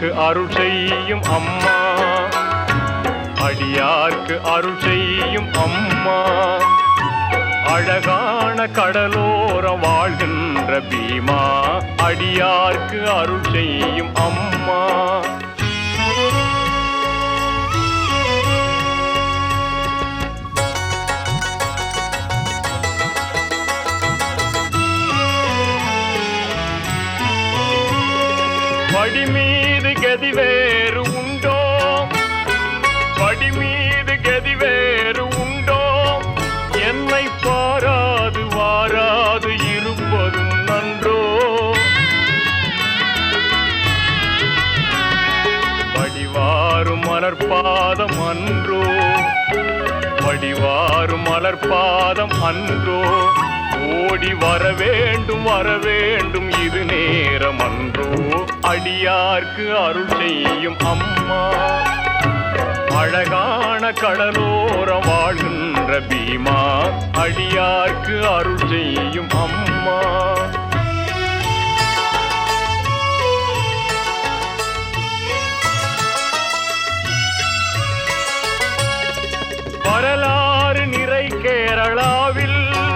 அடியார்க்கு அருள் செய்யும் அம்மா அடியார்க்கு அருள் செய்யும் அம்மா அழகான கடலோரம் வாழ்கின்ற பீமா அடியார்க்கு அருள் செய்யும் அம்மா படி மீது கதி வேறு உண்டோ படி மீது கதி வேறு உண்டோ என்னை பாராது வாராது இருப்பதும் நன்றோ படிவாரும் மலர்பாதம் அன்றோ படிவாரும் மலர்பாதம் அன்றோ ஓடி வர வேண்டும் வர வேண்டும் இது நேரம் அன்றோ அடியார்க்கு அருள் செய்யும் அம்மா அழகான கடலோரம் வாழ்கின்ற பீமா அடியார்க்கு அருள் செய்யும் அம்மா வரலாறு நிறை கேரளாவில்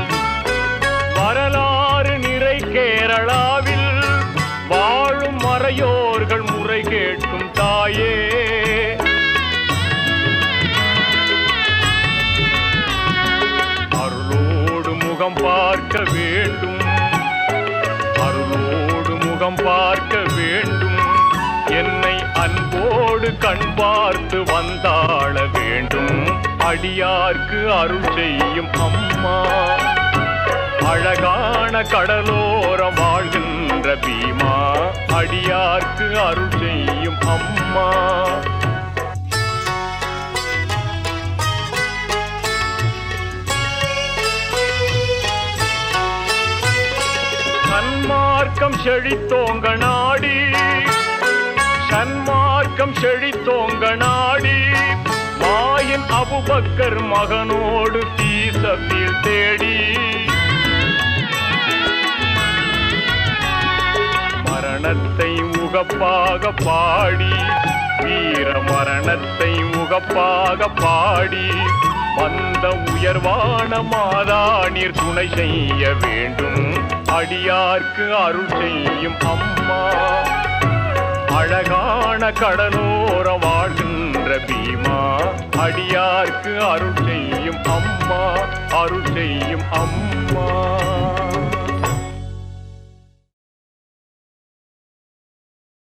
வரலாறு நிறை கேரளாவில் வாழும் மறையோர்கள் முறை கேட்கும் தாயே அருளோடு முகம் பார்க்க வேண்டும் அருளோடு முகம் பார்க்க வேண்டும் என்னை அன்போடு கண் பார்த்து வந்தாள வேண்டும் அடியார்க்கு அருள் செய்யும் அம்மா அழகான கடலோரம் வாழ்கின்ற பீமா அடியார்க்கு அருள் செய்யும் அம்மா சன்மார்க்கம் செழித்தோங்க நாடி சன்மார்க்கம் செழித்தோங்க நாடி மாயின் அபுபக்கர் மகனோடு தீசத்தில் தேடி மரணத்தை உகப்பாக பாடி வீர மரணத்தை உகப்பாக பாடி வந்த உயர்வான மாதா நீர் துணை செய்ய வேண்டும் அடியார்க்கு அருள் செய்யும் அம்மா அழகான கடலோரம் வாழ்கின்ற பீமா அடியார்க்கு அருள் செய்யும் அம்மா அருள் செய்யும் அம்மா